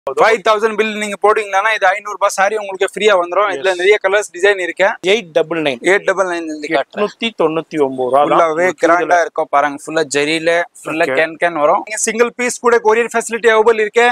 Five thousand bill நீங்க போடுவீங்கன்னா இது ஐநூறு ரூபாய் சாரி உங்களுக்கு ஃப்ரீயா வந்துரும் இதுல நிறைய கலர்ஸ் டிசைன் இருக்கு eight double nine eight double nine எட்நூத்தி தொண்ணூத்தி ஒன்பது ரூபா ஃபுல்லாவே கிராண்டா இருக்கும் பாருங்க ஃபுல்லா ஜெரியில ஃபுல்லா Okay. கேன் கேன் வரும் சிங்கிள் பீஸ் கூட கொரியர் ஃபெசிலிட்டி அவைலபிள் இருக்கு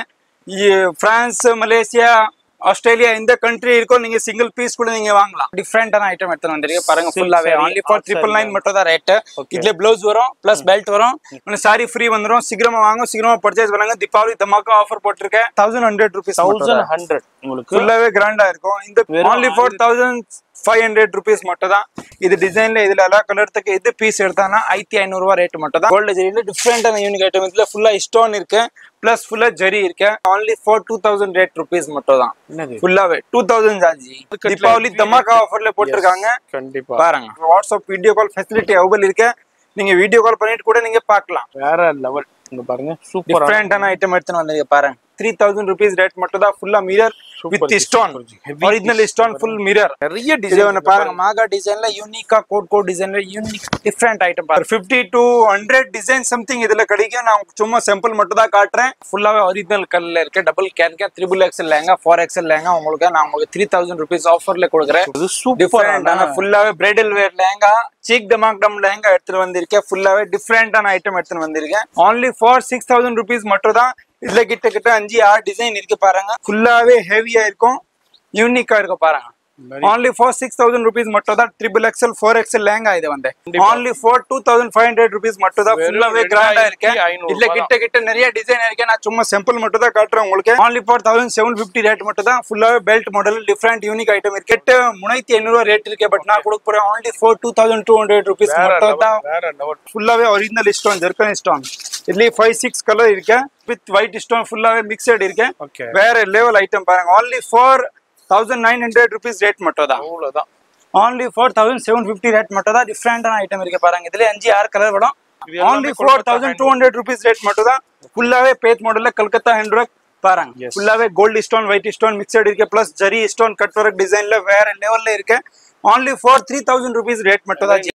இ- பிரான்ஸ் மலேசியா ஆஸ்திரேலியா இந்த கண்ட்ரி இருக்கும் நீங்க சிங்கிள் பீஸ் கூட நீங்க வாங்கலாம் டிஃப்ரெண்டான ஐட்டம் எடுத்து வந்திருக்கு பாருங்க Silk ஃபுல்லாவே saree, only for half triple saree. Nine மட்டும் தான் ரேட் Okay. இதுல பிளவுஸ் வரும் பிளஸ் பெல்ட் வரும் சாரி ஃப்ரீ வந்துரும் சீக்கிரமா வாங்க சீக்கிரமா பர்ச்சேஸ் பண்ணுங்க தீபாவளி தமாக்கா ஆஃபர் போட்டிருக்கேன் thousand hundred rupees thousand hundred உங்களுக்கு ஃபுல்லாவே கிராண்டா இருக்கும் இந்த வெறும் only four thousand five hundred rupees மட்டும் தான் இது டிசைன்ல இதுல எல்லா கலர்த்துக்கு எது பீஸ் எடுத்தானா ஐத்தி ஐநூறுவா ரேட் மட்டும் தான் கோல்டு ஜெரியில டிஃப்ரெண்டான யூனிக் ஐட்டம் இதுல ஃபுல்லா ஸ்டோன் இருக்கு பிளஸ் ஃபுல்லா ஜெரி இருக்கு only for two thousand rate rupees மட்டும் தான் என்னது ஃபுல்லாவே டூ தௌசண்ட் ஜாஜி தீபாவளி தமாக்கா ஆஃபர்ல போட்டிருக்காங்க கண்டிப்பா பாருங்க WhatsApp video call facility available இருக்கு நீங்க வீடியோ கால் பண்ணிட்டு கூட நீங்க பார்க்கலாம் வேற லெவல் இங்க பாருங்க சூப்பர் டிஃப்ரெண்டான ஐட்டம் எடுத்துன்னு வந்திருக்க பாருங்க த்ரீ தௌசண்ட் ருபீஸ் ரேட் மட்டும் தான் ஃபுல்லா mirror with stone original stone full mirror நிறைய இது டிசைன் ஒன்று பாருங்க மாகா டிசைன்ல யூனிக்கா கோட் கோட் டிசைன்ல யூனிக் டிஃப்ரெண்ட் ஐட்டம் பாருங்க fifty to hundred design something இதுல கிடைக்கும் நான் சும்மா சிம்பிள் மட்டும் தான் காட்டுறேன் ஃபுல்லாவே ஒரிஜினல் கலர்ல இருக்கு டபுள் கேன் கே triple XL lehenga four XL lehenga உங்களுக்கு நான் உங்களுக்கு த்ரீ தௌசண்ட் ருபீஸ் ஆஃபர்ல கொடுக்குறேன் இது சூப்பரான டிஃப்ரெண்டான ஃபுல்லாவே பிரைடல் வேர் லேங்கா சீக் டமாக் டம் லேங்கா எடுத்துட்டு வந்திருக்கேன் ஃபுல்லாவே டிஃப்ரெண்டான ஐட்டம் எடுத்துட்டு வந்திருக்கேன் only for six thousand rupees மட்டும் தான் இதுல கிட்ட கிட்ட அஞ்சு ஆறு டிசைன் இருக்கு பாருங்க ஃபுல்லாவே ஹெவியா இருக்கும் யூனிக்கா இருக்கும் பாருங்க only for six thousand rupees மட்டும் தான் triple XL four XL lehenga இது வந்து only for two thousand five hundred rupees மட்டும் தான் வெறும் ஃபுல்லாவே கிராண்டா இருக்கு 2500 இதுல கிட்ட கிட்ட நிறைய டிசைன் இருக்கு நான் சும்மா சிம்பிள் மட்டும் தான் காட்டுறேன் உங்களுக்கு only for thousand seven fifty rate மட்டும் தான் ஃபுல்லாவே belt model different unique item இருக்கு எட்டு முனைத்தி ஐநூறு ரேட் இருக்கு பட் நான் கொடுக்க போறேன் only for two thousand two hundred rupees வேற மட்டும் level, தான் வேற லெவல் ஃபுல்லாவே ஒரிஜினல் ஸ்டோன் ஜெர்கன் ஸ்டோன் இதுலயே ஃபைவ் சிக்ஸ் கலர் இருக்கு வித் ஒயிட் ஸ்டோன் ஃபுல்லாவே மிக்சட் இருக்கு ஓகே வேற லெவல் ஐட்டம் பாருங்க only for thousand nine hundred rupees rate மட்டும் தான் அவ்வளவுதான் only four thousand seven fifty rate மட்டும் தான் டிஃப்ரெண்டான ஐட்டம் இருக்கு பாருங்க இதுல அஞ்சு ஆறு கலர் வரும் இது எல்லாமே only for Kolkata thousand two hundred rupees rate மட்டும் தான் ஃபுல்லாவே பேத் மாடல்ல கல்கத்தா ஹேண்ட்ரக் பாருங்க Yes. ஃபுல்லாவே gold stone white stone mixed இருக்கு plus zari stone cut work டிசைன்ல வேற லெவல்ல இருக்கு only for three thousand rupees rate மட்டும் தான்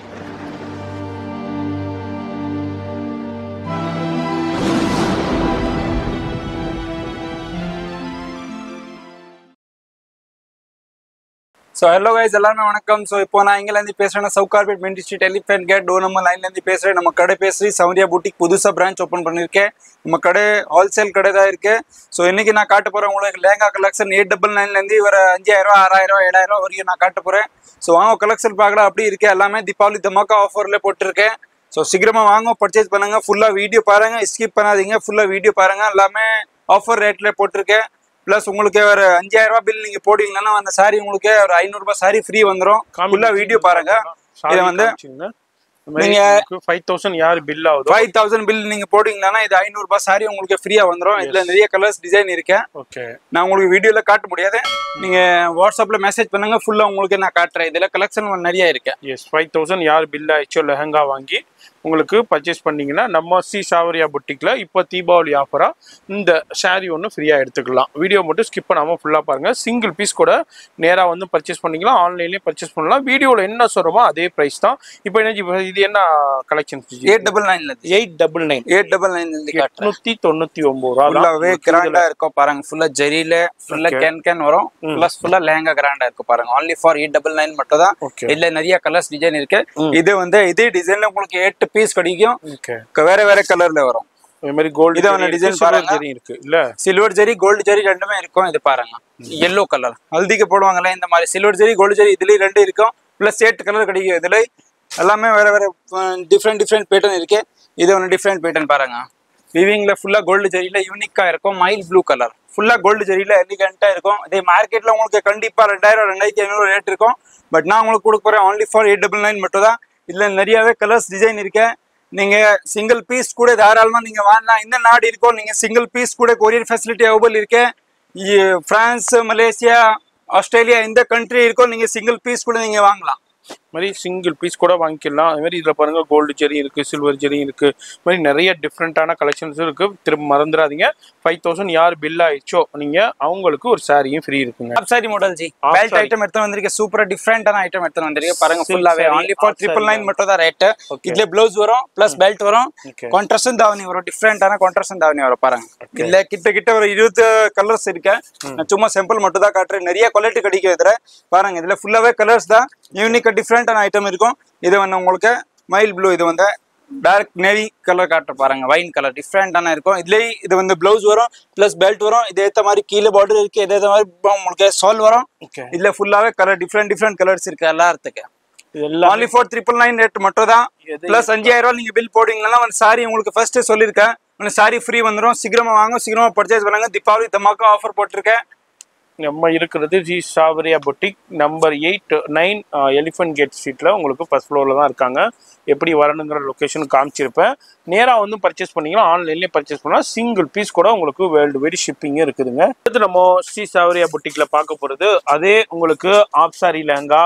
ஸோ ஹலோ கைஸ் எல்லாருமே வணக்கம் ஸோ இப்போ நான் இங்கிலேருந்து பேசுகிறேன் Sowcarpet main street elephant Gate door number லைன்லேருந்து பேசுகிறேன் நம்ம கடை பேசுறி சௌரியா பூட்டிக் புதுசாக பிரான்ச் ஓப்பன் பண்ணியிருக்கேன் நம்ம கடை ஹோல்சேல் கடை தான் இருக்கு ஸோ இன்னைக்கு நான் காட்ட போகிறேன் உங்களுக்கு லேங்கா கலெக்ஷன் எயிட் டபுள் நைன்லேருந்து ஒரு அஞ்சாயிரம் ஆறாயிரம் ஏழாயிரம் வரைக்கும் நான் காட்ட போகிறேன் ஸோ வாங்க கலெக்ஷன் பார்க்கலாம் அப்படி இருக்கு எல்லாமே தீபாவளி தமாக்கா ஆஃபரில் போட்டிருக்கேன் ஸோ சீக்கிரமா வாங்க பர்ச்சேஸ் பண்ணுங்க ஃபுல்லாக வீடியோ பாருங்க ஸ்கிப் பண்ணாதீங்க ஃபுல்லாக வீடியோ பாருங்க எல்லாமே ஆஃபர் ரேட்ல போட்டிருக்கேன் ப்ளஸ் உங்களுக்கு ஒரு அஞ்சாயிரம் ரூபாய் பில் நீங்க போடுவீங்கன்னா அந்த சாரி உங்களுக்கு ஒரு ஐநூறுரூபா சாரி ஃப்ரீ வந்துடும் ஃபுல்லாக வீடியோ பாருங்க இதை வந்து நீங்க- நீங்க ஃபைவ் தௌசண்ட் யார் பில் ஆகுதோ ஃபைவ் தௌசண்ட் பில் நீங்க போடுவீங்கன்னா இது ஐநூறுரூபா சாரி உங்களுக்கு ஃப்ரீயா வந்துடும் இதுல நிறைய கலர்ஸ் டிசைன் இருக்கு ஓகே நான் உங்களுக்கு வீடியோல காட்ட முடியாது நீங்க வாட்ஸ்அப்ல மெசேஜ் பண்ணுங்க ஃபுல்லா உங்களுக்கு நான் காட்டுறேன் இதுல கலெக்ஷன் நிறைய இருக்கு எஸ் ஃபைவ் தௌசண்ட் யார் பில் ஆயிடுச்சோ லெஹங்கா வாங்கி உங்களுக்கு பர்ச்சேஸ் பண்ணீங்கன்னா நம்ம சி சாவரியா புட்டிக்ல இப்போ தீபாவளி ஆஃபரா இந்த saree ஒன்று ஃப்ரீயாக எடுத்துக்கலாம் வீடியோ மட்டும் ஸ்கிப் பண்ணாமல் ஃபுல்லாக பாருங்க சிங்கிள் பீஸ் கூட நேராக வந்து பர்ச்சேஸ் பண்ணிக்கலாம் ஆன்லைன்லேயே பர்ச்சேஸ் பண்ணலாம் வீடியோவில் என்ன சொல்கிறோமோ அதே ப்ரைஸ் தான் இப்போ என்ன இப்ப இது என்ன கலெக்ஷன் எயிட் டபுள் நைன்ல eight double nine eight double nine காட்டுறேன் எட்நூத்தி தொண்ணூத்தி ஒன்பது ரூபா ஃபுல்லாவே கிராண்டா இருக்கும் பாருங்க ஃபுல்லா ஜெரியில ஃபுல்லா Okay. கேன் கேன் வரும் பிளஸ் ஃபுல்லா லேங்கா கிராண்டா இருக்கும் பாருங்க only for eight double nine மட்டும் தான் ஓகே இதுல நிறைய கலர்ஸ் டிசைன் இருக்கு ம். இது வந்து இதே டிசைன்ல உங்களுக்கு எட்டு பீஸ் கிடைக்கும் ஓகே க- வேற வேற கலர்ல வரும் அதே மாதிரி கோல்டு இதை ஒண்ணு design பாருங்க. ஜெரி இருக்கு இல்ல சில்வர் ஜெரி கோல்டு ஜெரி ரெண்டுமே இருக்கும் இது பாருங்க எல்லோ கலர் ஹல்திக்கு போடுவாங்கல்ல இந்த மாதிரி சில்வர் ஜெரி கோல்டு ஜெரி இதுலயும் ரெண்டு இருக்கும் பிளஸ் எயிட் கலர் கிடைக்கும் இதுல எல்லாமே வேற வேற டிஃப்ரெண்ட் டிஃப்ரெண்ட் பேட்டர்ன் இருக்கு இது ஒன்று டிஃப்ரெண்ட் பேட்டர்ன் பாருங்க விவிங்ல ஃபுல்லா கோல்டு ஜெரியில யூனிக்கா இருக்கும் மைல் ப்ளூ கலர் ஃபுல்லா கோல்டு ஜெரியில எலிகண்டா இருக்கும் இதே மார்க்கெட்ல உங்களுக்கு கண்டிப்பா ரெண்டாயிரம் ரெண்டாயிரத்தி ஐநூறு ரேட் இருக்கும் பட் நான் உங்களுக்கு கொடுக்க போறேன் only for eight double nine மட்டும் தான் இதுல நிறையவே கலர்ஸ் டிசைன் இருக்கு நீங்க சிங்கிள் பீஸ் கூட தாராளமா நீங்க வாங்கலாம் இந்த நாடு இருக்கோ நீங்க சிங்கிள் பீஸ் கூட கொரியர் ஃபெசிலிட்டி அவைலபிள் இருக்கு இ- பிரான்ஸ் மலேசியா ஆஸ்திரேலியா இந்த கண்ட்ரி இருக்கோ நீங்க சிங்கிள் பீஸ் கூட நீங்க வாங்கலாம் மாதிரி சிங்கிள் பீஸ் கூட வாங்கிக்கலாம் அது மாதிரி இதில் பாருங்க கோல்டு ஜெரி இருக்கு சில்வர் ஜெரி இருக்கு இது மாதிரி நிறைய டிஃப்ரெண்ட்டான கலெக்ஷன்ஸ் இருக்கு திரும்ப மறந்துடாதீங்க ஃபைவ் தௌசண்ட் யார் பில் ஆயிடுச்சோ நீங்க அவங்களுக்கு ஒரு சாரியும் ஃப்ரீ இருக்குங்க half sari model ji Half belt saree. Item எடுத்து வந்திருக்க சூப்பரா டிஃப்ரெண்டான ஐட்டம் எடுத்து வந்திருக்க பாருங்க Silk ஃபுல்லாவே saree, only for half triple saree nine மட்டும் தான் ரேட் Okay. இதுல பிளவுஸ் வரும் பிளஸ் பெல்ட் வரும் Okay. கான்ட்ராஸ்டும் தாவணி வரும் டிஃப்ரெண்டான கான்ட்ராஸ்டும் தாவணி வரும் பாருங்க இல்ல கிட்ட கிட்ட ஒரு இருபது கலர்ஸ் இருக்கு நான் சும்மா சிம்பிள் மட்டும் தான் காட்டுறேன் நிறைய குவாலிட்டி கிடைக்கும் இதுல பாருங்க இதுல ஃபுல்லாவே கலர்ஸ் தான் யூனிக்கா டிஃப்ரெண்டான ஐட்டம் இருக்கும் இது வந்து உங்களுக்கு மைல் ப்ளூ இது வந்து டார்க் நேவி கலர் காட்டுற பாருங்க வைன் கலர் டிஃப்ரெண்டான இருக்கும் இதுலயே இது வந்து பிளவுஸ் வரும் பிளஸ் பெல்ட் வரும் இது ஏத்த மாதிரி கீழே பார்டர் இருக்கு இதே மாதிரி உங்களுக்கு சால் வரும் ஓகே இதுல ஃபுல்லாவே கலர் டிஃப்ரெண்ட் டிஃப்ரெண்ட் கலர்ஸ் இருக்கு எல்லாத்துக்கு இதெல்லாம் only for triple nine rate மட்டும் தான் எது பிளஸ் அஞ்சாயிரம் ரூபாய் நீங்க பில் போடுவீங்கன்னா அந்த சாரி உங்களுக்கு ஃபர்ஸ்ட் சொல்லியிருக்கேன் அந்த சாரி ஃப்ரீ வந்துடும் சீக்கிரமா வாங்க சீக்கிரமா பர்ச்சேஸ் பண்ணுங்க தீபாவளி தமாக்கா ஆஃபர் போட்டிருக்கேன் நம்ம இருக்கிறது ji Sawariya boutique number eight nine Elephant Gate ஸ்ட்ரீட்டில் உங்களுக்கு ஃபர்ஸ்ட் ஃப்ளோரில் தான் இருக்காங்க எப்படி வரணுங்கிற லொக்கேஷன் காமிச்சிருப்பேன் நேராக வந்து பர்ச்சேஸ் பண்ணீங்கன்னா ஆன்லைன்லேயே பர்ச்சேஸ் பண்ணால் சிங்கிள் பீஸ் கூட உங்களுக்கு வேர்ல்டு வைடு ஷிப்பிங்கும் இருக்குதுங்க அடுத்து நம்ம ஸ்ரீ சாவரியா பொட்டிக்கில் பார்க்க போகிறது அதே உங்களுக்கு ஆப் சாரி லெஹங்கா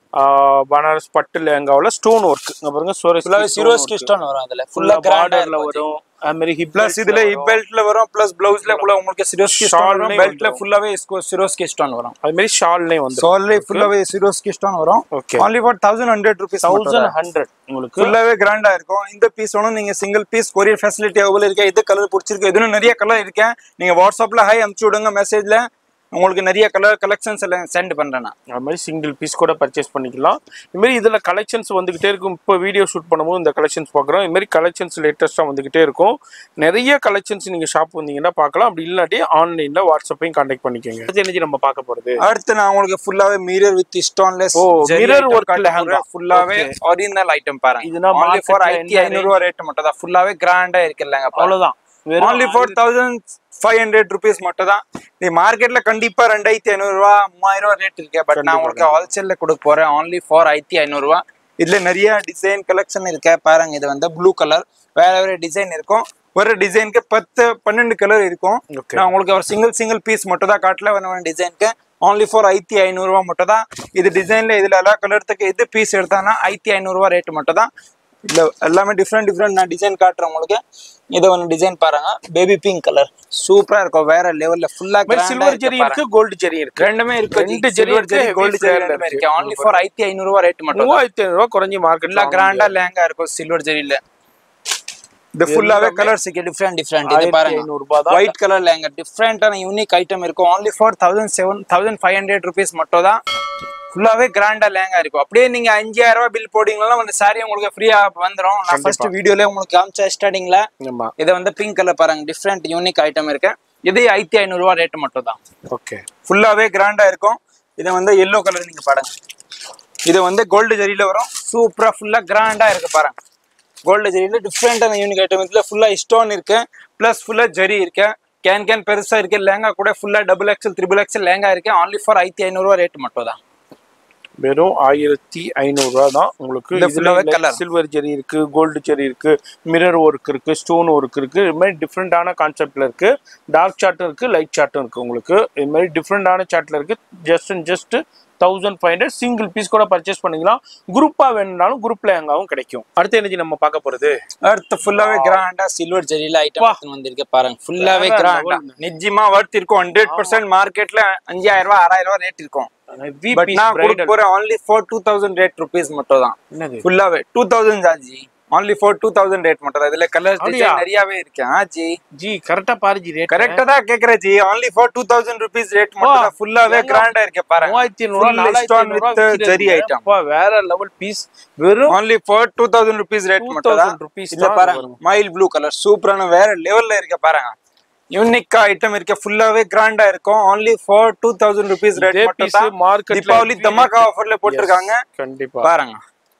பனாரஸ் பட்டு லெஹங்காவில் ஸ்டோன் ஒர்க் இங்கே பாருங்க ஃபுல்லாவே சோரஸ் ஜீரோ ஸ்டான் வரும் அதுல ஃபுல்லாக ஃபுல்லா கிராண்டா பார்டரில் வரும் அது மாதிரி ஹிப் பிளஸ் இதுல ஹிப் பெல்ட்ல வரும் பிளஸ் பிளவுஸ்ல ஃபுல்லா உங்களுக்கு சிரோஸ்கி ஸ்டான் வரும் Shawl-லயும் பெல்ட்ல வந்துரும். ஃபுல்லாவே சிரோஸ்கி ஸ்டான் வரும் அது மாதிரி ஷால்லே வந்து சோல்லே ஃபுல்லாவே சிரோஸ்கி ஸ்டான் வரும் Okay. only for thousand hundred rupees thousand hundred உங்களுக்கு ஃபுல்லாவே கிராண்டா இருக்கும் இந்த பீஸ் ஒன்றும் நீங்க single piece courier facility available இருக்கு எது கலர் பிடிச்சிருக்கு இதுன்னு நிறைய கலர் இருக்கேன் நீங்க வாட்ஸ்அப்ல ஹை அனுப்பிச்சு விடுங்க மெசேஜ்ல உங்களுக்கு நிறைய கலர் கலெக்ஷன்ஸ் எல்லாம் சென்ட் பண்றேன் நான் அது மாதிரி சிங்கிள் பீஸ் கூட பர்ச்சேஸ் பண்ணிக்கலாம் இது மாதிரி இதில் கலெக்ஷன்ஸ் வந்துகிட்டே இருக்கும் இப்போ வீடியோ ஷூட் பண்ணும்போது இந்த கலெக்ஷன்ஸ் பார்க்குறோம் இது மாதிரி கலெக்ஷன்ஸ் லேட்டஸ்ட்டாக வந்துகிட்டே இருக்கும் நிறைய கலெக்ஷன்ஸ் நீங்கள் ஷாப் வந்தீங்கன்னா பார்க்கலாம் அப்படி இல்லாட்டி ஆன்லைனில் வாட்ஸ்அப்பையும் கான்டாக்ட் பண்ணிக்கோங்க அடுத்து என்னது நம்ம பார்க்க போகிறது அடுத்து நான் உங்களுக்கு ஃபுல்லாவே mirror with stoneless oh, mirror work lehenga. ஃபுல்லாவே Okay. ஒரிஜினல் ஐட்டம் பாருங்க இதுனா only for marketல ஐத்தி என்ன ஐநூறு ரூபா ரேட் மட்டும் தான் ஃபுல்லாவே கிராண்டா இருக்கு இல்லைங்க அவ்வளோதான் only for thousand five hundred rupees மட்டும் தான் நீ மார்க்கெட்ல கண்டிப்பா ரெண்டாயிரத்தி ஐநூறு ரூபா மூவாயிரம் ரூபா ரேட் இருக்கு பட் நான் உங்களுக்கு ஹோல்சேல்ல கொடுக்க போறேன் only for ஐத்தி ஐநூறு ரூபா இதுல நிறைய டிசைன் கலெக்ஷன் இருக்கு பாருங்க இது வந்து ப்ளூ கலர் வேற வேற டிசைன் இருக்கும் ஒரு டிசைனுக்கு பத்து பன்னெண்டு கலர் இருக்கும் Okay. நான் உங்களுக்கு ஒரு சிங்கிள் சிங்கிள் பீஸ் மட்டும் தான் காட்டல வேணும் டிசைனுக்கு only for ஐத்தி ஐநூறு ரூபா மட்டும் தான் இது டிசைன்ல இதுல எல்லா கலர்த்துக்கு எது பீஸ் எடுத்தானா ஐத்தி ஐநூறு ரூபா ரேட் மட்டும் தான் இதுல எல்லாமே டிஃப்ரெண்ட் டிஃப்ரெண்ட் நான் டிசைன் காட்டுறேன் உங்களுக்கு இது ஒன்று டிசைன் பாருங்க பேபி பிங்க் கலர் சூப்பரா இருக்கும் வேற லெவல்ல ஃபுல்லா சில்வர் ஜெரி இருக்கு கோல்டு ஜெரி இருக்கு ரெண்டுமே இருக்கு ரெண்டு ரெண்டு ஜெரி சில்வர் ஜெரி இருக்கு, கோல்டு heavy ஜெரி sale ரெண்டுமே இருக்கு. இருக்கு only ஃபார் ஐத்தி ஐநூறு ரூபா ரேட் மட்டும் தான் மூவாயிரத்தி ஐநூறுரூவா குறைஞ்சி ஃபுல்லா மார்க்கெட்ல கிராண்டா லேங்கா இருக்கும் சில்வர் ஜெரியில இது ஃபுல்லாவே கலர்ஸ் இருக்கு டிஃப்ரெண்ட் டிஃப்ரெண்ட் இது பாருங்க ஐநூறுரூபா தான் ஒயிட் கலர் லேங்கா டிஃப்ரெண்டான யூனிக் ஐட்டம் இருக்கும் only for thousand seven thousand five hundred rupees மட்டும் தான் ஃபுல்லாவே கிராண்டா லேங்கா இருக்கும் அப்படியே நீங்க அஞ்சாயிரம் ரூபாய் பில் போட்டீங்கன்னா அந்த சாரி உங்களுக்கு ஃப்ரீயா வந்துரும் நான் ஃபர்ஸ்ட் வீடியோல உங்களுக்கு காமிச்ச ஸ்டார்டிங்ல ஆமா இது வந்து பிங்க் கலர் பாருங்க டிஃப்ரெண்ட் யூனிக் ஐட்டம் இருக்கு இது ஐத்தி ஐநூறு ரூபா ரேட் மட்டும் தான் ஓகே ஃபுல்லாவே கிராண்டா இருக்கும் இது வந்து எல்லோ கலர் நீங்க பாருங்க இது வந்து கோல்டு ஜெரியில வரும் சூப்பரா ஃபுல்லா கிராண்டா இருக்கு பாருங்க கோல்டு ஜெரியில டிஃப்ரெண்டான யூனிக் ஐட்டம் இதுல ஃபுல்லா ஸ்டோன் இருக்கு பிளஸ் ஃபுல்லா ஜெரி இருக்கு கேன் கேன் பெருசா இருக்கு லேங்கா கூட ஃபுல்லா double XL triple XL lehenga இருக்கு only ஃபார் ஐத்தி ஐநூறு ரூபா ரேட் மட்டும் தான் வெறும் ஆயிரத்தி ஐநூறுரூவா தான் உங்களுக்கு இந்த full-ஆவே colour. சில்வர் ஜெரி இருக்கு கோல்டு ஜெரி இருக்கு மிரர் ஒர்க் இருக்கு ஸ்டோன் ஒர்க் இருக்கு இது மாதிரி டிஃப்ரெண்டான கான்செப்ட்ல இருக்கு டார்க் சார்ட்டும் இருக்கு லைட் சார்ட்டும் இருக்கு உங்களுக்கு இது மாதிரி டிஃப்ரெண்டான சார்ட்ல இருக்கு just and just thousand five hundred single piece கூட பர்ச்சேஸ் பண்ணிக்கலாம் குரூப்பா வேணும்னாலும் குரூப்ல எங்காவும் கிடைக்கும் அடுத்த எனர்ஜி நம்ம பார்க்க போறது அடுத்து ஃபுல்லாவே கிராண்டா சில்வர் ஜெரியில ஐட்டம் வந்திருக்கு பாருங்க ஃபுல்லாவே வேற கிராண்டா level. நிஜமா வர்த் இருக்கும் ஹண்ட்ரட் பர்சன்ட் மார்க்கெட்ல அஞ்சாயிரம் ரூபாய் ஆறாயிரம் ரூபாய் ரேட் இருக்கும் வி பட் பீஸ் நான் கொடுக்க பிரைடல் போறேன் only for two thousand rate rupees மட்டும் தான் என்னது ஃபுல்லாவே டூ தௌசண்ட் ஜாஜி only for two thousand rate மட்டும் தான் இதுல கலர்ஸ் அப்படியா? டிசைன் நிறையவே இருக்கு ஆ ஜி ஜி கரெக்டா பாரு ஜி ரேட் கரெக்டா தான் கேக்குறேன் ji only for two thousand rupees rate மட்டும் தான் ஃபுல்லாவே எங்க? கிராண்டா இருக்கு பாருங்க மூவாயிரத்தி ஐநூறுவா Full நாலாயிரத்தி stone ஐநூறுவா with ஜரி ஐட்டம் அப்பா, வேற லெவல் பீஸ் வெறும் only for two thousand rupees rate மட்டும் தான் 2000 rupees இல்ல தான் பாருங்க வரும். மைல் ப்ளூ கலர் சூப்பரான வேற லெவல்ல இருக்க பாருங்க யூனிக்கா ஐட்டம் இருக்க ஃபுல்லாவே கிராண்டா இருக்கும் only for two thousand rupees rate இதே மட்டும் piece தான் marketல தீபாவளி எப்படி தமாக்கா ஆஃபர்ல போட்டிருக்காங்க கண்டிப்பா பாருங்க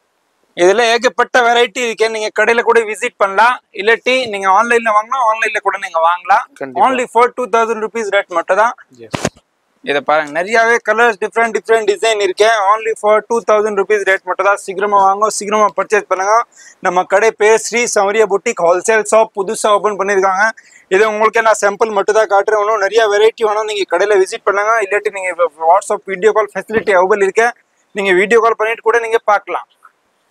இதுல ஏகப்பட்ட வெரைட்டி இருக்கு நீங்க கடையில கூட விசிட் பண்ணலாம் இல்லாட்டி நீங்க ஆன்லைன்ல வாங்கினா ஆன்லைன்ல கூட நீங்க வாங்கலாம் கண்டிப்பா. only for two thousand rupees rate மட்டும் தான் Yes. இதை பாருங்க நிறையவே கலர்ஸ் டிஃப்ரெண்ட் டிஃப்ரெண்ட் டிசைன் இருக்கு only for two thousand rupees rate மட்டும் தான் சீக்கிரமா வாங்க சீக்கிரமா பர்ச்சேஸ் பண்ணுங்க நம்ம கடை பேர் Shri Shauriya boutique wholesale shop புதுசா ஓபன் பண்ணிருக்காங்க இது உங்களுக்கு நான் சாம்பிள் மட்டும் தான் காட்டுறேன் இன்னும் நிறைய வெரைட்டி வேணும் நீங்க கடையில விசிட் பண்ணுங்க இல்லாட்டி நீங்க WhatsApp video call facility available இருக்கு நீங்க வீடியோ கால் பண்ணிட்டு கூட நீங்க பார்க்கலாம்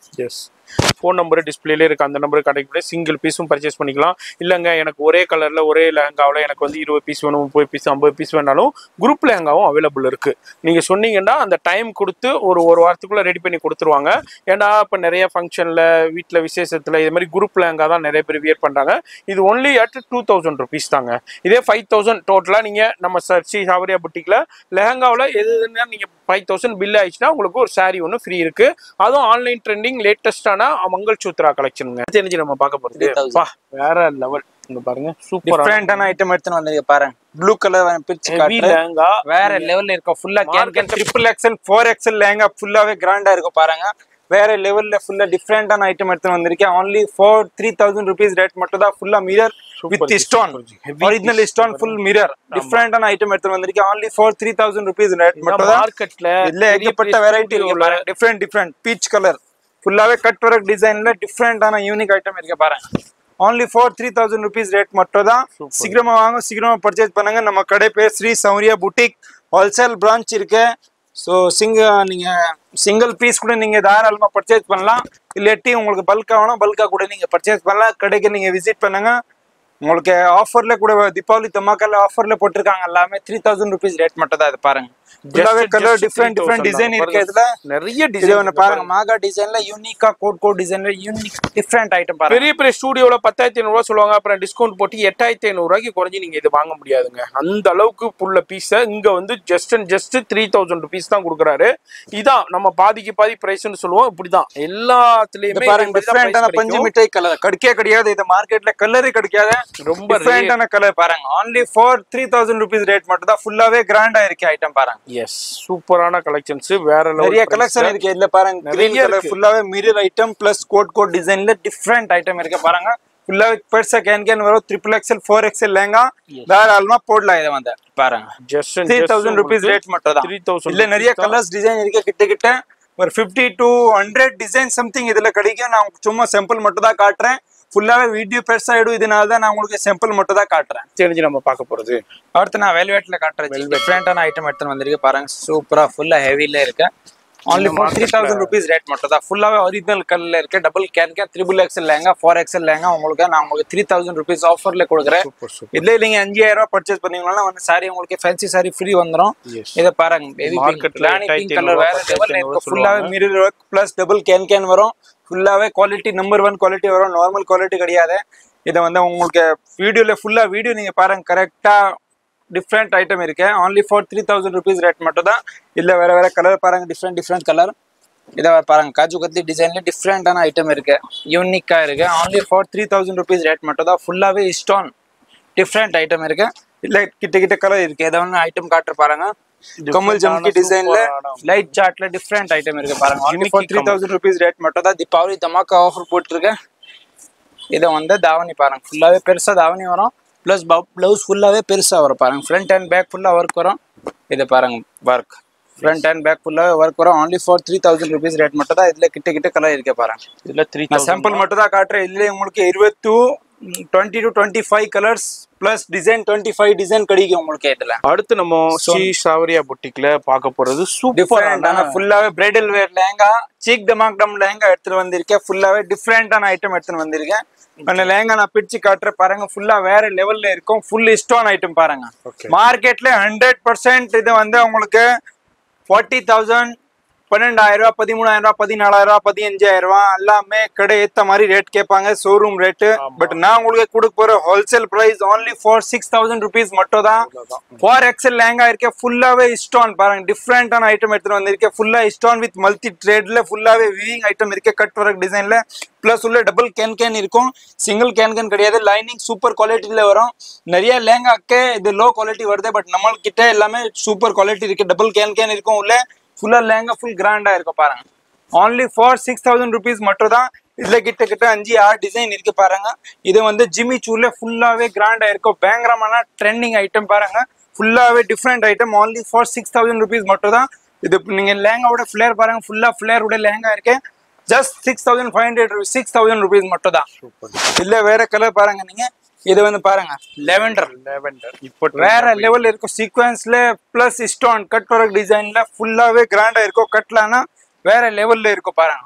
எஸ் ஃபோன் நம்பர் டிஸ்பிளேல இருக்கு அந்த நம்பருக்கு கனெக்ட் பண்ணி சிங்கிள் பீஸும் பர்ச்சேஸ் பண்ணிக்கலாம் இல்லைங்க எனக்கு ஒரே கலர்ல ஒரே லெஹங்காவில் எனக்கு வந்து இருபது பீஸ் வேணும் முப்பது பீஸ் ஐம்பது பீஸ் வேணாலும் குரூப் லெஹங்காவும் அவைலபிள் இருக்கு நீங்க சொன்னீங்கன்னா அந்த டைம் கொடுத்து ஒரு ஒரு வாரத்துக்குள்ள ரெடி பண்ணி கொடுத்துருவாங்க ஏன்னா இப்போ நிறைய ஃபங்க்ஷன்ல வீட்டில் விசேஷத்துல இது மாதிரி குரூப் லெஹங்கா தான் நிறைய பேர் வியர் பண்றாங்க இது only at two thousand rupees தாங்க இதே ஃபைவ் தௌசண்ட் டோட்டலா நீங்க நம்ம சர்ச்சி சாவரியா புட்டிக்ல லெஹங்காவில் எது எதுன்னா நீங்க ஃபைவ் தௌசண்ட் பில் ஆயிடுச்சுன்னா உங்களுக்கு ஒரு saree ஒன்று ஃப்ரீ இருக்கு அதுவும் ஆன்லைன் ட்ரெண்டிங் லேட்டஸ்டான மங்கள் சூத்ரா கலெக்ஷனுங்க தெரிஞ்சு நம்ம பார்க்க போறது 3000. பா வேற லெவல் இங்க பாருங்க சூப்பரான டிஃப்ரெண்டான ஐட்டம் எடுத்துன்னு வந்திருக்க பாருங்க ப்ளூ கலர் பிரிச்சு ஹெவி காட்டுறேன் லெஹங்கா வேற லெவல்ல இருக்கும் ஃபுல்லா can can triple XL four XL lehenga ஃபுல்லாவே கிராண்டா இருக்கும் பாருங்க வேற லெவல்ல ஃபுல்லா டிஃப்ரெண்டான ஐட்டம் எடுத்து வந்திருக்கேன் only for three thousand rupees rate மட்டும் தான் ஃபுல்லா mirror with stone Heavy original stone full mirror டிஃப்ரெண்டான ஐட்டம் எடுத்து வந்திருக்கேன் only for three thousand rupees rate மட்டும் தான் மார்க்கெட்ல இதுல ஏகப்பட்ட வெரைட்டி இருக்கு பாருங்க டிஃப்ரெண்ட் டிஃப்ரெண்ட் பீச் கலர் ஃபுல்லாவே கட் ஒர்க் டிசைன்ல டிஃப்ரெண்டான யூனிக் ஐட்டம் இருக்கு பாருங்க only for three thousand rupees rate மட்டும் தான் சீக்கிரமா வாங்க சீக்கிரமா பர்ச்சேஸ் பண்ணுங்க நம்ம கடை பேர் Shri Shauriya boutique wholesale branch இருக்கு ஸோ சிங்க நீங்க சிங்கிள் பீஸ் கூட நீங்க தாராளமா பர்ச்சேஸ் பண்ணலாம் இல்லாட்டி உங்களுக்கு பல்கா வேணும் பல்கா கூட நீங்க பர்ச்சேஸ் பண்ணலாம் கடைக்கு நீங்க விசிட் பண்ணுங்க உங்களுக்கு ஆஃபர்ல கூட தீபாவளி தமாக்கால ஆஃபர்ல போட்டிருக்காங்க எல்லாமே த்ரீ தௌசண்ட் ருபீஸ் ரேட் மட்டும் தான் இது பாருங்க ஃபுல்லாவே கலர் டிஃப்ரெண்ட் டிஃப்ரெண்ட் டிசைன் இருக்கு இதுல நிறைய இது டிசைன் ஒன்று பாருங்க மாகா டிசைன்ல யூனிக்கா கோட் கோட் டிசைன்ல யூனிக் டிஃப்ரெண்ட் ஐட்டம் பாருங்க பெரிய பெரிய ஸ்டூடியோல பத்தாயிரத்தி ஐநூறுவா சொல்லுவாங்க அப்புறம் டிஸ்கவுண்ட் போட்டு எட்டாயிரத்தி ஐநூறுவாய்க்கு குறைஞ்சி நீங்க இது வாங்க முடியாதுங்க அந்த அளவுக்கு புள்ள பீஸை இங்க வந்து just and just three thousand rupees தான் கொடுக்குறாரு இதான் நம்ம பாதிக்கு பாதி பிரைஸ்னு சொல்லுவோம் இப்படிதான் இது எல்லாத்துலயுமே பாருங்க இதே மாதிரி தான் டிஃப்ரெண்டான price பஞ்சு கிடைக்கும். மிட்டாய் கலர் கிடைக்கவே கிடையாது இது மார்க்கெட்ல கலரே கிடைக்காது ரொம்ப rare. டிஃப்ரெண்டான கலர் பாருங்க only for three thousand rupees rate மட்டும் தான் ஃபுல்லாவே கிராண்டா இருக்கு ஐட்டம் பாருங்க எஸ் சூப்பரான கலெக்ஷன்ஸ் வேற level நிறைய price. கலெக்ஷன் இருக்கு இதுல பாருங்க நிறைய கிரீன் கலர் இருக்கு. ஃபுல்லாவே mirror item plus coat code டிசைன்ல டிஃப்ரெண்ட் ஐட்டம் இருக்கு பாருங்க ஃபுல்லாவே பெருசா கேன் கேன் வரும் triple XL four XL lehenga தாராளமா போடலாம் இதை வந்து பாருங்க Just and three just thousand rupees rate மட்டும் தான் 3000 இல்ல நிறைய rupees தான். கலர்ஸ் டிசைன் இருக்கு கிட்ட கிட்ட ஒரு fifty to hundred design something இதுல கிடைக்கும் நான் உங்களுக்கு சும்மா சாம்பிள் மட்டும் தான் காட்டுறேன் ஃபுல்லாவே வீடியோ பெருசாயிடும் இதனால தான் நான் உங்களுக்கு சாம்பிள் மட்டும் தான் காட்டுறேன் தெரிஞ்சு நம்ம பார்க்க போறது அடுத்து நான் வெல்வெட்ல காட்டுறேன் டிஃப்ரெண்டான ஐட்டம் எடுத்துன்னு வந்திருக்கு பாருங்க சூப்பரா ஃபுல்லா ஹெவில இருக்கு only for three thousand rupees rate மட்டும் தான் ஃபுல்லாவே ஒரிஜினல் கல்ல இருக்கு டபுள் கேன் கே triple XL lehenga four XL lehenga உங்களுக்கு நான் உங்களுக்கு த்ரீ தௌசண்ட் ருபீஸ் ஆஃபர்ல கொடுக்குறேன் சூப்பர் சூப்பர் இதுல நீங்க அஞ்சாயிரம் ரூபாய் பர்ச்சேஸ் பண்ணீங்கன்னா வந்து சாரி உங்களுக்கு ஃபேன்சி சாரி ஃப்ரீ வந்துரும் Yes. இத பாருங்க பேபி Market பிங்க் ல ராணி பிங்க் 8500 கலர் வேற பத்தாயிரத்தி லெவல்ல ஐநூறு இருக்கு ஃபுல்லாவே mirror work plus double can can வரும் ஃபுல்லாவே குவாலிட்டி நம்பர் ஒன் குவாலிட்டி வரும் நார்மல் குவாலிட்டி கிடையாது இதை வந்து உங்களுக்கு வீடியோல ஃபுல்லா வீடியோ நீங்க பாருங்க கரெக்டா டிஃப்ரெண்ட் ஐட்டம் இருக்கு only for three thousand rupees rate மட்டும் தான் இல்ல வேற வேற கலர் பாருங்க டிஃப்ரெண்ட் டிஃப்ரெண்ட் கலர் இதை பாருங்க காஜு கத்லி டிசைன்ல டிஃப்ரெண்டான ஐட்டம் இருக்கு யூனிக்கா இருக்கு only for three thousand rupees rate மட்டும் தான் ஃபுல்லாவே ஸ்டோன் டிஃப்ரெண்ட் ஐட்டம் இருக்கு இல்ல கிட்ட கிட்ட கலர் இருக்கு ஏதோ ஒன்று ஐட்டம் காட்டுற பாருங்க கமல் ஜம்கி டிசைன்ல லைட் சார்ட்ல டிஃப்ரெண்ட் ஐட்டம் இருக்கு பாருங்க only for three thousand rupees rate மட்டும் தான் தீபாவளி தமாக்கா ஆஃபர் போட்டிருக்கேன் இதை வந்து தாவணி பாருங்க ஃபுல்லாவே பெருசா தாவணி வரும் ப்ளஸ் ப்ளவுஸ் ஃபுல்லாவே பெருசா வரும் பாருங்க ஃப்ரண்ட் அண்ட் பேக் ஃபுல்லா ஒர்க் வரும் இதை பாருங்க ஒர்க் ஃப்ரண்ட் அண்ட் பேக் ஃபுல்லாவே ஒர்க் வரும் only for three thousand rupees rate மட்டும் தான் இதுல கிட்ட கிட்ட கலர் இருக்கு பாருங்க இதுல த்ரீ நான் சாம்பிள் மட்டும் தான் காட்டுறேன் இதுல உங்களுக்கு இருபத்து twenty to twenty five colours plus design twenty five design கிடைக்கும் உங்களுக்கு இதுல அடுத்து நம்ம ஸ்ரீ சாவரியா புட்டிக்ல பார்க்க போறது சூப்பரான டிஃபரெண்டான ஃபுல்லாவே பிரைடல் வேர் லேங்கா சீக் டமாக் டம் லேங்கா எடுத்துட்டு வந்திருக்கேன் ஃபுல்லாவே டிஃப்ரெண்டான ஐட்டம் எடுத்துட்டு வந்திருக்கேன் அந்த லேங்கா நான் பிரிச்சு காட்டுறேன் பாருங்க ஃபுல்லா வேற லெவல்ல இருக்கும் ஃபுல் ஸ்டோன் ஐட்டம் பாருங்க Okay. மார்க்கெட்ல ஹண்ட்ரட் பர்சன்ட் இது வந்து உங்களுக்கு ஃபார்ட்டி தௌசண்ட் பன்னெண்டாயிரம் ரூபாய் பதிமூணாயிரம் ரூபாய் பதினாலாயிரம் ரூபாய் பதினஞ்சாயிரம் ரூபாய் எல்லாமே கடை ஏத்த மாதிரி ரேட் கேட்பாங்க ஷோரூம் ரேட்டு பட் நான் உங்களுக்கு கொடுக்க போற wholesale price only for six thousand rupees மட்டும் தான் ஃபார் எக்ஸல் லேங்கா இருக்கே ஃபுல்லாவே ஸ்டோன் பாருங்க டிஃப்ரெண்டான ஐட்டம் எடுத்துட்டு வந்திருக்கேன் ஃபுல்லா ஸ்டோன் வித் மல்டி ட்ரேட்ல ஃபுல்லாவே விவிங் ஐட்டம் இருக்கு கட் ஒர்க் டிசைன்ல பிளஸ் உள்ள டபுள் கேன் கேன் இருக்கும் சிங்கிள் கேன் கேன் கிடையாது லைனிங் சூப்பர் குவாலிட்டியில வரும் நிறைய லேங்காக்கே இது லோ குவாலிட்டி வருது பட் நம்ம கிட்ட எல்லாமே சூப்பர் குவாலிட்டி இருக்கு டபுள் கேன் கேன் இருக்கும் உள்ள ஃபுல்லா லேங்கா ஃபுல் கிராண்டா இருக்கும் பாருங்க only for six thousand rupees மட்டும் தான் இதுல கிட்ட கிட்ட அஞ்சு ஆறு டிசைன் இருக்கு பாருங்க இது வந்து ஜிம்மி சூர்ல ஃபுல்லாவே கிராண்டா இருக்கும் பயங்கரமான ட்ரெண்டிங் ஐட்டம் பாருங்க ஃபுல்லாவே different item only for six thousand rupees மட்டும் தான் இது நீங்க லேங்காவோட ஃபிளேர் பாருங்க ஃபுல்லா ஃபிளேரோட லேங்கா இருக்கு just six thousand five hundred six thousand rupees மட்டும் தான் இல்ல வேற கலர் பாருங்க நீங்க இது வந்து பாருங்க லெவெண்டர் லேவெண்டர் இப்போ வேற லெவல்ல இருக்கும் சீக்வன்ஸ்ல பிளஸ் ஸ்டோன் கட் ஒர்க் டிசைன்ல ஃபுல்லாவே கிராண்டா இருக்கும் கட்லானா வேற லெவல்ல இருக்கும் பாருங்க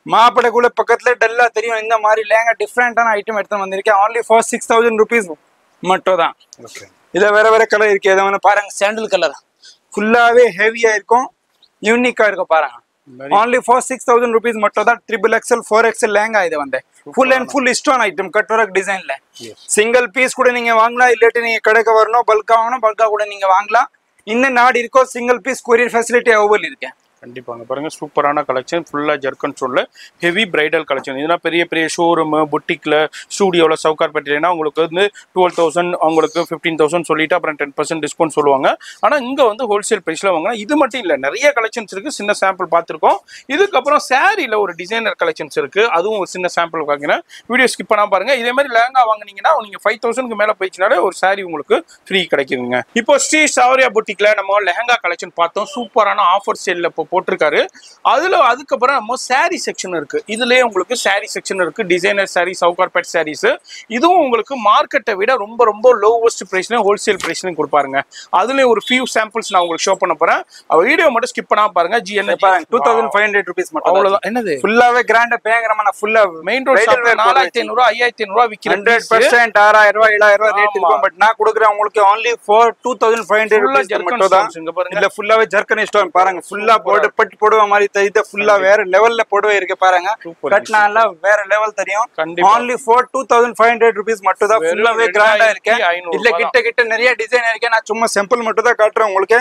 மாப்பிடைக்குள்ள பக்கத்துல டல்லா தெரியும் இந்த மாதிரி லேங்க டிஃப்ரெண்டான ஐட்டம் எடுத்து வந்திருக்கேன் only for six thousand rupees மட்டும் தான் ஓகே இதுல வேற வேற கலர் இருக்கு எதை வேணா பாருங்க சாண்டில் கலர் ஃபுல்லாவே ஹெவியா இருக்கும் யூனிக்கா இருக்கும் பாருங்க only for six thousand rupees மட்டும் தான் triple XL four XL lehenga இது வந்து full and full stone item cut work டிசைன்ல Yes. சிங்கிள் பீஸ் கூட நீங்க வாங்கலாம் இல்லாட்டி நீங்க கடைக்கு வரணும் பல்கா வாங்கணும் பல்கா கூட நீங்க வாங்கலாம் இன்னும் நாடு இருக்கோ single piece courier facility available இருக்கு கண்டிப்பாங்க பாருங்க சூப்பரான கலெக்ஷன் ஃபுல்லா ஜெர்கன் ஸ்டோன்ல ஹெவி பிரைடல் கலெக்ஷன் இதெல்லாம் பெரிய பெரிய ஷோரூம் புட்டிக்ல ஸ்டூடியோவில் சவுகார்பேட்டையினா உங்களுக்கு வந்து டுவெல் தௌசண்ட் உங்களுக்கு ஃபிஃப்டீன் தௌசண்ட் சொல்லிட்டு அப்புறம் டென் பர்சன்ட் டிஸ்கவுண்ட் சொல்லுவாங்க ஆனா இங்க வந்து ஹோல்சேல் பிரைஸ்ல வாங்க இது மட்டும் இல்ல நிறைய கலெக்ஷன்ஸ் இருக்கு சின்ன சாம்பிள் பார்த்துருக்கோம் இதுக்கப்புறம் சாரியில ஒரு டிசைனர் கலெக்ஷன்ஸ் இருக்கு அதுவும் ஒரு சின்ன சாம்பிள் பாத்தீங்கன்னா வீடியோ ஸ்கிப் பண்ணா பாருங்க இதே மாதிரி லேங்கா வாங்குனீங்கன்னா நீங்க ஃபைவ் தௌசண்ட்க்கு மேல போயிடுச்சுனாலே ஒரு சாரி உங்களுக்கு ஃப்ரீ கிடைக்குதுங்க இப்போ ஸ்ரீ சாவரியா புட்டிக்ல நம்ம லெஹங்கா கலெக்ஷன் பார்த்தோம் சூப்பரான ஆஃபர் சேல்ல இப்போ போட்டிருக்காரு அதுல அதுக்கப்புறம் நம்ம சாரி செக்ஷன் இருக்கு இதுலயே உங்களுக்கு சாரி செக்ஷன் இருக்கு டிசைனர் சாரி சவுகார்பேட் சாரீஸ் இதுவும் உங்களுக்கு மார்க்கெட்டை விட ரொம்ப ரொம்ப லோவஸ்ட் பிரைஸ்ல ஹோல்சேல் பிரைஸ்லயும் கொடுப்பாருங்க அதுலயும் ஒரு ஃபியூ சாம்பிள்ஸ் நான் உங்களுக்கு ஷோ பண்ண போறேன் வீடியோ மட்டும் ஸ்கிப் பண்ணாம பாருங்க ஜி என்ன பாருங்க two thousand five hundred rupees மட்டும் அவ்வளவுதான் என்னது ஃபுல்லாவே கிராண்டா பயங்கரமா நான் ஃபுல்லா மெயின் ரோட் நாலாயிரத்தி ஐநூறு ஐயாயிரத்தி ஐநூறு விற்கிற ஹண்ட்ரட் பர்சன்ட் ஆறாயிரம் ரூபாய் ஏழாயிரம் ரூபாய் ரேட் இருக்கும் பட் நான் கொடுக்குறேன் உங்களுக்கு only for two thousand five hundred Full ஆ ருபீஸ் jerkin மட்டும் தான் stones இங்க பாருங்க. இல்ல ஃபுல்லாவே ஜர்க்கன் ஸ்டோன் பாருங்க ஃபுல்லா போட்டு பட்டு போடுவ மாதிரி தெரியுது ஃபுல்லா வேற லெவல்ல போடுவே இருக்கு பாருங்க Super, கட்டினால வேற லெவல் தெரியும் கண்டிப்பா. only for two thousand five hundred rupees மட்டும் தான் வெறும் ஃபுல்லாவே கிராண்டா இருக்கு 2500 இல்ல கிட்ட கிட்ட நிறைய டிசைன் இருக்கு நான் சும்மா சிம்பிள் மட்டும் தான் காட்டுறேன் உங்களுக்கு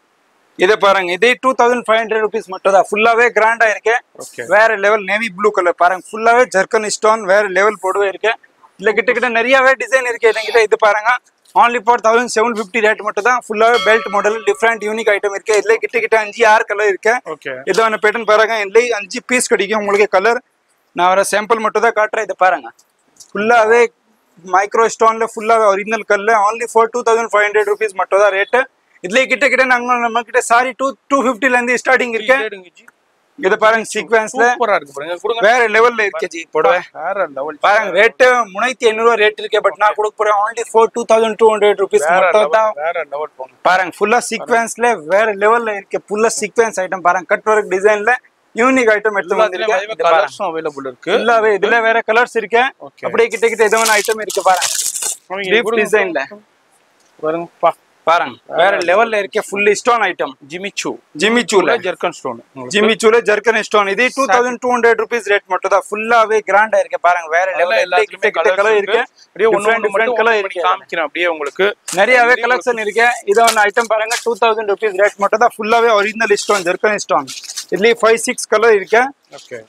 இதை பாருங்க இதே two thousand five hundred rupees மட்டும் தான் ஃபுல்லாவே கிராண்டா இருக்கு Okay. வேற லெவல் நேவி ப்ளூ கலர் பாருங்க ஃபுல்லாவே ஜர்க்கன் ஸ்டோன் வேற லெவல் போடுவே இருக்கு இல்ல கிட்ட கிட்ட நிறையவே டிசைன் இருக்கு என்கிட்ட இது பாருங்க only for thousand seven fifty rate மட்டும் தான் ஃபுல்லாவே belt model different unique item இருக்கு இதுல கிட்ட கிட்ட அஞ்சு ஆறு கலர் இருக்கு ஓகே இது ஒன்று பேட்டர்ன் பாருங்க இதுல அஞ்சு பீஸ் கிடைக்கும் உங்களுக்கு கலர் நான் வர சாம்பிள் மட்டும் தான் காட்டுறேன் இது பாருங்க ஃபுல்லாவே மைக்ரோ ஸ்டோன்ல ஃபுல்லாவே ஒரிஜினல் கல்ல only for two thousand five hundred rupees மட்டும் தான் ரேட்டு இதுல கிட்ட கிட்ட நாங்க நம்ம கிட்ட சாரி டூ டூ ஃபிஃப்டில இருந்து ஸ்டார்டிங் இருக்கு இது பாருங்க சீக்வன்ஸ்ல சூப்பரா இருக்கு பாருங்க கொடுங்க வேற லெவல்ல இருக்கு ஜி புடவை வேற லெவல் பாருங்க ரேட்டு முன்னூத்தி ஐநூறு ரேட் இருக்கு பட் நான் கொடுக்க போறேன் only for two thousand two hundred rupees வேற மட்டும் தான் level, வேற லெவல் போங்க பாருங்க ஃபுல்லா சீக்வன்ஸ்ல வேற லெவல்ல இருக்கு ஃபுல்லா சீக்வன்ஸ் ஐட்டம் பாருங்க கட் ஒர்க் டிசைன்ல யூனிக் ஐட்டம் எடுத்து வந்திருக்கேன் இது பாருங்க கலர்ஸும் அவைலபிள் இருக்கு ஃபுல்லாவே இதுல வேற கலர்ஸ் இருக்கு Okay. அப்படியே கிட்ட கிட்ட எதுவும் ஐட்டம் இருக்கு பாருங்க அவங்க டீப் கொடுங்க. டிசைன்ல பாருங்க பா பாருங்க வேற லெவல்ல இருக்கு ஃபுல் ஸ்டோன் ஐட்டம் ஜிமிச்சு ஜிம்மி சூல ஜெர்கன் ஸ்டோன் ஜிம்மி சூல ஜர்க்கன் ஸ்டோன் இது two thousand two hundred rupees rate மட்டும் தான் ஃபுல்லாவே கிராண்டா இருக்கு பாருங்க வேற லெவல் எல்லாத்துலயுமே கிட்ட கலர் இருக்கு அப்படியே ஒண்ணு Different, ஒண்ணு different மட்டும் colour open இருக்கு பண்ணி காமிக்கிறேன் அப்படியே உங்களுக்கு நிறையவே கலெக்ஷன் இருக்கு இது ஒன்று ஐட்டம் பாருங்க டூ தௌசண்ட் ருபீஸ் ரேட் மட்டும் தான் ஃபுல்லாவே ஒரிஜினல் ஸ்டோன் ஜர்க்கன் ஸ்டோன் இதுலயே ஃபைவ் சிக்ஸ் கலர் இருக்கு ஓகே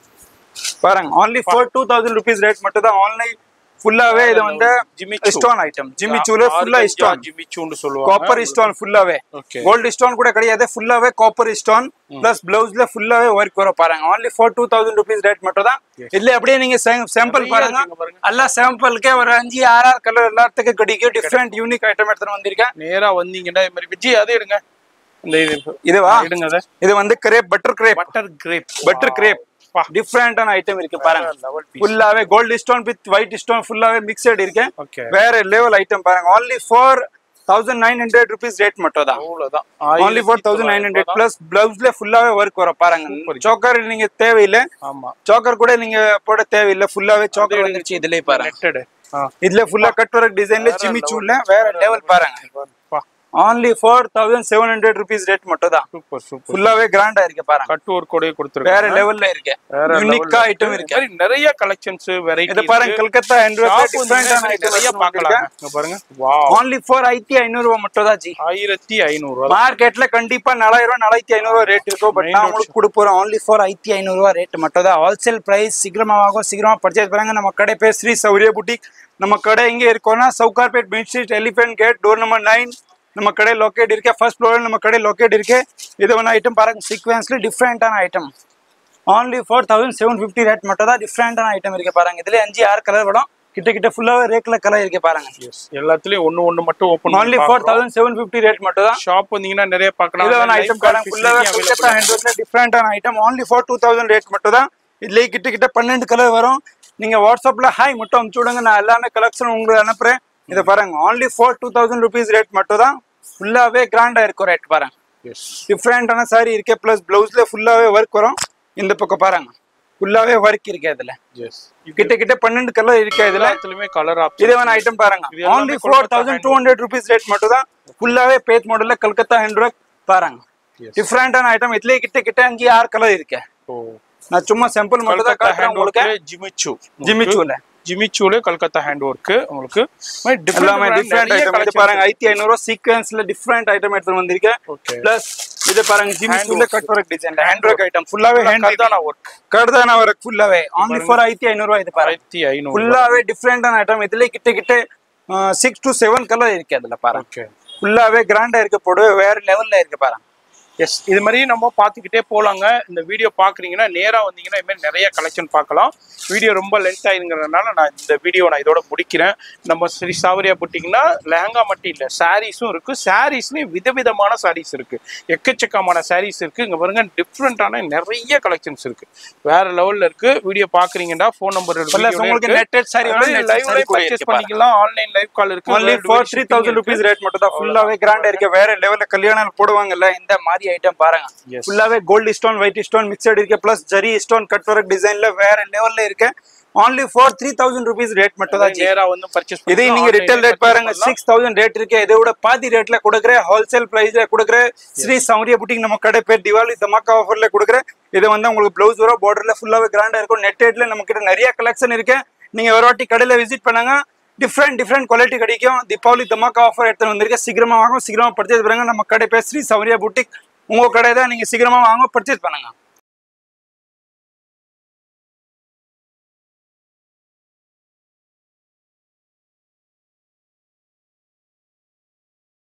பாருங்க only for two thousand rupees rate மட்டும் தான் ஆன்லைன் ஃபுல்லாவே இது வந்து ஜிமிச்சு. ஸ்டோன் ஐட்டம் ஜிம்மி சூல ஃபுல்லா ஸ்டோன் ஜிமிச்சுன்னு சொல்லுவாங்க காப்பர் ஸ்டோன் ஃபுல்லாவே Okay. கோல்டு ஸ்டோன் கூட கிடையாது ஃபுல்லாவே காப்பர் ஸ்டோன் பிளஸ் பிளவுஸ்ல ஃபுல்லாவே ஒர்க் வரும் பாருங்க only for two thousand rupees rate மட்டும் தான் இதுல அப்படியே நீங்க சாம்பிள் நிறைய பாருங்க இருக்குங்க பாருங்க. எல்லாம் சாம்பிளுக்கே ஒரு அஞ்சு ஆறு ஆறு கலர் எல்லாத்துக்கும் கிடைக்கும் டிஃப்ரெண்ட் யூனிக் ஐட்டம் எடுத்துட்டு வந்திருக்கேன் நேரா வந்தீங்கன்னா இது மாதிரி விஜய் அதே எடுங்க இந்த இது இதுவா எடுங்க அதை இது வந்து crepe butter crepe butter crepe butter crepe டிஃப்ரெண்டான ஐட்டம் இருக்கு பாருங்க லெவல் பீஸ் ஃபுல்லாவே gold stone with white stone ஃபுல்லாவே மிக்சட் இருக்கு ஓகே வேற லெவல் ஐட்டம் பாருங்க only for thousand nine hundred rupees rate மட்டும் தான் அவ்வளவுதான் only for thousand nine hundred plus பிளவுஸ்ல ஃபுல்லாவே ஒர்க் வரும் பாருங்க சோக்கர் நீங்க தேவையில்லை ஆமா சோக்கர் கூட நீங்க போட தேவையில்லை ஃபுல்லாவே சோக்கர் வந்துருச்சு இதுலயே பாருங்க நெட்டட் இதுல ஃபுல்லா கட் ஒர்க் டிசைன்ல ஜிம்மி சூல்ல வேற லெவல் பாருங்க only for thousand seven hundred rupees rate மட்டும் தான் சூப்பர் சூப்பர் ஃபுல்லாவே கிராண்டா இருக்கு பாருங்க கட் ஒர்க் கூட கொடுத்துருக்காங்க வேற லெவல்ல இருக்கு வேற யூனிக்கா ஐட்டம் இருக்கு மாதிரி நிறைய கலெக்ஷன்ஸ் வெரைட்டி இது பாருங்க கல்கத்தா நிறைய ஹண்ட்ரட் பார்க்கலாம் இங்க பாருங்க வாவ் only ஃபார் ஐத்தி ஐநூறு ரூபாய் மட்டும் தான் ஜி ஆயிரத்தி ஐநூறு ரூபா மார்க்கெட்ல கண்டிப்பா நாலாயிரம் ரூபாய் நாலாயிரத்தி ஐநூறு ரூபாய் ரேட் இருக்கும் பட் நான் உங்களுக்கு கொடுப்போம் only ஃபார் ஐத்தி ஐநூறு ரூபாய் ரேட் மட்டும் தான் ஹோல்சேல் பிரைஸ் சீக்கிரமா ஆகும் சீக்கிரமா பர்ச்சேஸ் பண்ணுங்க நம்ம கடை பேர் ஸ்ரீ சௌரிய புட்டிக் நம்ம கடை எங்க இருக்கோம்னா Sowcarpet main street elephant gate door number nine நம்ம கடை லொக்கேட் இருக்கு ஃபர்ஸ்ட் ஃப்ளோர் நம்ம கடை லொக்கேட் இருக்கு இது ஒன்று ஐட்டம் பாருங்க சீக்வன்ஸ்ல டிஃப்ரெண்டான item only four thousand seven fifty rate மட்டும் தான் டிஃப்ரெண்டான ஐட்டம் இருக்கு பாருங்க இதுல அஞ்சு ஆறு கலர் வரும் கிட்ட கிட்ட ஃபுல்லாவே ரேக்ல கலர் இருக்கு பாருங்க எல்லாத்துலயும் ஒண்ணு ஒண்ணு மட்டும் open only four thousand seven fifty rate மட்டும் தான் ஷாப் வந்தீங்கன்னா நிறைய பார்க்கலாம் இதுல ஐட்டம் பாருங்க ஃபுல்லாவே கொல்கத்தா ஹேண்ட்ல டிஃப்ரெண்டான item only for two thousand rate மட்டும் தான் இதுலயே கிட்ட கிட்ட பன்னெண்டு கலர் வரும் நீங்க வாட்ஸ்அப்ல ஹாய் மட்டும் அனுப்பிச்சு விடுங்க நான் எல்லாமே கலெக்ஷன் உங்களுக்கு அனுப்புறேன் இதை பாருங்க only for two thousand rupees rate மட்டும் தான் ஃபுல்லாவே கிராண்டா இருக்கும் ரேட் பாருங்க எஸ் டிஃப்ரெண்டான சாரி இருக்கு பிளஸ் பிளவுஸ்ல ஃபுல்லாவே ஒர்க் வரும் இந்த பக்கம் பாருங்க ஃபுல்லாவே ஒர்க் இருக்கு இதுல எஸ் கிட்ட கிட்ட பன்னெண்டு கலர் இருக்கு இதுல எல்லாத்துலயுமே கலர் ஆப்ஷன் இது வேணா ஐட்டம் பாருங்க இது எல்லாமே only Kolkata four thousand two hundred rupees rate மட்டும் தான் ஃபுல்லாவே பேத் மாடல்ல கல்கத்தா ஹேண்ட் ஒர்க் பாருங்க Yes. டிஃப்ரெண்டான ஐட்டம் இதுலயே கிட்ட கிட்ட அஞ்சு ஆறு கலர் இருக்கு ஓ நான் சும்மா சாம்பிள் மட்டும் தான் கல்கத்தா காட்டுறேன் ஹேண்ட் உங்களுக்கு ஒர்க் ஜிமிச்சு ஜிமிச்சூல ஜிமிச்சூல கல்கத்தா ஹேண்ட் ஒர்க் உங்களுக்கு எல்லாமே டிஃப்ரெண்ட் ஐட்டம் இது பாருங்க ஐத்தி ஐநூறு சீக்வன்ஸ்ல டிஃப்ரெண்ட் ஐட்டம் எடுத்து வந்திருக்கேன் ஓகே பிளஸ் இது பாருங்க ஜிமிச்சூல cut work design hand work item ஃபுல்லாவே ஹேண்ட் கர்தானா ஒர்க் கடுதான ஒர்க் ஃபுல்லாவே only for ஐத்தி ஐநூறு இது பாருங்க ஆயிரத்தி ஐநூறு ஃபுல்லாவே டிஃப்ரெண்டான ஐட்டம் இதுல கிட்ட கிட்ட சிக்ஸ் டு செவன் கலர் இருக்கு அதுல பாருங்க ஓகே ஃபுல்லாவே கிராண்டா இருக்க போடு வேற லெவல்ல இருக்கு பாருங்க எஸ் இது மாதிரி நம்ம பார்த்துக்கிட்டே போலாங்க இந்த வீடியோ பார்க்குறீங்கன்னா நேராக வந்தீங்கன்னா இது மாதிரி நிறைய கலெக்ஷன் பார்க்கலாம் வீடியோ ரொம்ப லென்த் ஆயிருங்கிறதுனால நான் இந்த வீடியோ நான் இதோட முடிக்கிறேன் நம்ம ஸ்ரீ சாவரியா போட்டிங்கன்னா லெஹங்கா மட்டும் இல்லை சாரீஸும் இருக்கு சாரீஸ்லேயும் விதவிதமான சாரீஸ் இருக்கு எக்கச்சக்கமான சாரீஸ் இருக்கு இங்க பாருங்க டிஃப்ரெண்டான நிறைய கலெக்ஷன்ஸ் இருக்கு வேற லெவல்ல இருக்கு வீடியோ பார்க்குறீங்கன்னா ஃபோன் நம்பர் Plus உங்களுக்கு netted saree வேணா netted லைவ்ல saree கூட பர்ச்சேஸ் இருக்கு பாருங்க. பண்ணிக்கலாம் ஆன்லைன் லைவ் கால் இருக்கு only world for wide three shipping thousand இருக்கு. ருபீஸ் ரேட் மட்டும் தான் ஃபுல்லாவே கிராண்டா இருக்கு வேற லெவல்ல கல்யாணம் போடுவாங்கல்ல இந்த மாதிரி ஐட்டம் பாருங்க Yes. ஃபுல்லாவே gold stone white stone mixed இருக்கு plus zari stone cut work டிசைன்ல வேற லெவல்ல இருக்கு only for three thousand rupees rate மட்டும் தான் ஜி. நேரா வந்து பர்ச்சேஸ் இதே நீங்க ரிட்டேல் ரேட் பாருங்க சிக்ஸ் தௌசண்ட் ரேட் இருக்கு இதை விட பாதி ரேட்ல கொடுக்குற ஹோல்சேல் பிரைஸ்ல கொடுக்குற ஸ்ரீ சௌரியா புட்டிக் நம்ம கடை பேர் திவாலி தமாக்கா ஆஃபர்ல கொடுக்குற இது வந்து உங்களுக்கு பிளவுஸ் வரும் பார்டர்ல ஃபுல்லாவே கிராண்டா இருக்கும் நெட் ரேட்ல நம்ம கிட்ட நிறைய கலெக்ஷன் இருக்கு நீங்க ஒரு வாட்டி கடையில விசிட் பண்ணுங்க டிஃப்ரெண்ட் டிஃப்ரெண்ட் குவாலிட்டி கிடைக்கும் தீபாவளி தமாக்கா ஆஃபர் எடுத்துட்டு வந்திருக்கேன் சீக்கிரமா வாங்க சீக்கிரமா பர்ச்சேஸ் பண்ணுங்க நம்ம கடை பேர் ஸ்ரீ சௌரியா புட்டிக் உங்க கடை தான் நீங்க சீக்கிரமா வாங்க பர்ச்சேஸ் பண்ணுங்க